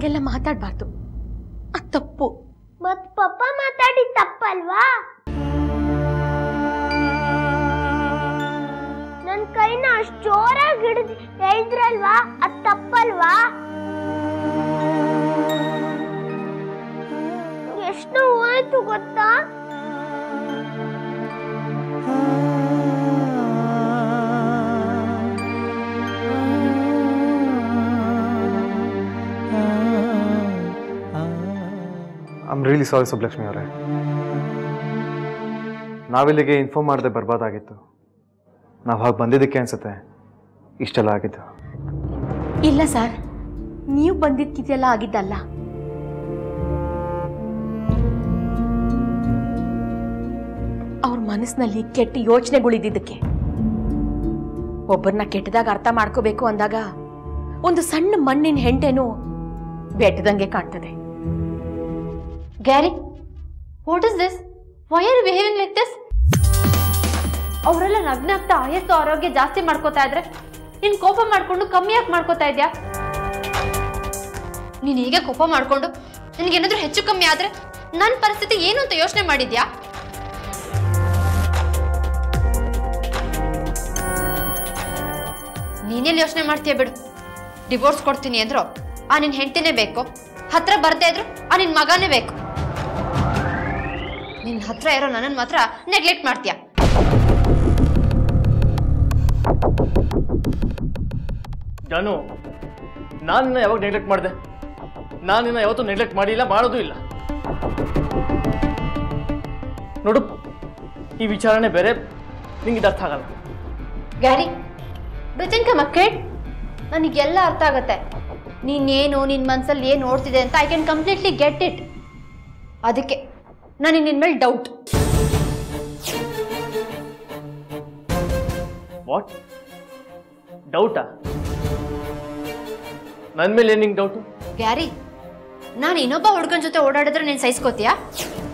ಹಂಗೆಲ್ಲ ಮಾತಾಡಬಾರ್ದು ಅದು ತಪ್ಪು ಮತ್ ಪಪ್ಪ ಮಾತಾಡಿ ತಪ್ಪಲ್ವಾ ನನ್ ಕೈನ ಅಷ್ಟ್ ಜೋರಾಗಿ ಹಿಡಿದು ಹೇಳಿದ್ರಲ್ವಾ ಅದ್ ತಪ್ಪಲ್ವಾ ಎಷ್ಟು ನೋವಾಯ್ತು ಗೊತ್ತಾ ಐಮ್ ರಿಯಲಿ ಸಾರಿ ಸುಬ್ಲಕ್ಷ್ಮಿ ಅವರೇ ನಾವಿಲ್ಲಿಗೆ ಇನ್ಫಾರ್ಮ್ ಮಾಡದೆ ಬರ್ಬಾದಾಗಿತ್ತು ನಾವು ಹಾಗೆ ಬಂದಿದ್ದಕ್ಕೆ ಅನ್ಸುತ್ತೆ ಇಷ್ಟೆಲ್ಲ ಆಗಿದ್ದು ಇಲ್ಲ ಸರ್ ನೀವು ಬಂದಿದ್ದಕ್ಕಿದೆಲ್ಲ ಆಗಿದ್ದಲ್ಲ ಅವ್ರ ಮನಸ್ಸಿನಲ್ಲಿ ಕೆಟ್ಟ ಯೋಚನೆಗಳಿದ್ದಕ್ಕೆ ಒಬ್ಬರನ್ನ ಕೆಟ್ಟದಾಗ ಅರ್ಥ ಮಾಡ್ಕೋಬೇಕು ಅಂದಾಗ ಒಂದು ಸಣ್ಣ ಮಣ್ಣಿನ ಹೆಂಟೆನೂ ಬೆಟ್ಟದಂಗೆ ಕಾಣ್ತದೆ Gary what is this why are behaving like this ಅವರೆಲ್ಲ ನಗ್ನ ಆಗ್ತಾ ಆಯಸ್ಸು ಆರೋಗ್ಯ ಜಾಸ್ತಿ ಮಾಡ್ಕೋತಾ ಇದ್ರೆ ನೀನ್ ಕೋಪ ಮಾಡ್ಕೊಂಡು ಕಮ್ಮಿ ಯಾಕೆ ಮಾಡ್ಕೋತಾ ಇದ್ಯಾ ನೀನ್ ಹೀಗೆ ಕೋಪ ಮಾಡ್ಕೊಂಡು ನಿನಗೇನಾದ್ರೂ ಹೆಚ್ಚು ಕಮ್ಮಿ ಆದ್ರೆ ನನ್ನ ಪರಿಸ್ಥಿತಿ ಏನು ಅಂತ ಯೋಚನೆ ಮಾಡಿದ್ಯಾ ನೀನೆಲ್ಲಿ ಯೋಚನೆ ಮಾಡ್ತೀಯ ಬಿಡು ಡಿವೋರ್ಸ್ ಕೊಡ್ತೀನಿ ಅಂದ್ರು ಆ ನಿನ್ ಹೆಂಡತಿನೇ ಬೇಕು ಹತ್ರ ಬರ್ದೇ ಇದ್ರು ಆ ನಿನ್ ಮಗನೇ ಬೇಕು ನಿನ್ ಹತ್ರ ಇರೋ ನನ್ನನ್ ಮಾತ್ರ ನೆಗ್ಲೆಕ್ಟ್ ಮಾಡ್ತೀಯ ಜಾನು ನಾನು ನಿನ್ನ ಯಾವಾಗ ನೆಗ್ಲೆಕ್ಟ್ ಮಾಡಿದೆ ನಾನು ನಿನ್ನ ಯಾವತ್ತೂ ನೆಗ್ಲೆಕ್ಟ್ ಮಾಡಿಲ್ಲ ಮಾಡೋದು ಇಲ್ಲ ನೋಡು ಈ ವಿಚಾರಣೆ ಬೇರೆ ನಿಂಗೆ ಇದು ಅರ್ಥ ಆಗಲ್ಲ ಗ್ಯಾರಿ ಡು ಥಿಂಕ್ ಮಕ್ಕಳ್ ನನಗೆಲ್ಲ ಅರ್ಥ ಆಗತ್ತೆ ನೀನೇನು ನಿನ್ನ ಮನ್ಸಲ್ಲಿ ಏನು ನೋಡ್ತಿದೆ ಅಂತ I can completely get it ಅದಕ್ಕೆ ನನಗೆ ನಿನ್ನ ಮೇಲೆ ಡೌಟ್ ವಾಟ್ ಡೌಟಾ ನನ್ನ ಮೇಲೆ ಏನು ನಿಂಗೆ ಡೌಟು ಗ್ಯಾರಿ ನಾನು ಇನ್ನೊಬ್ಬ ಹುಡುಗನ ಜೊತೆ ಓಡಾಡಿದ್ರೆ ನೀನು ಸಹಿಸ್ಕೋತೀಯಾ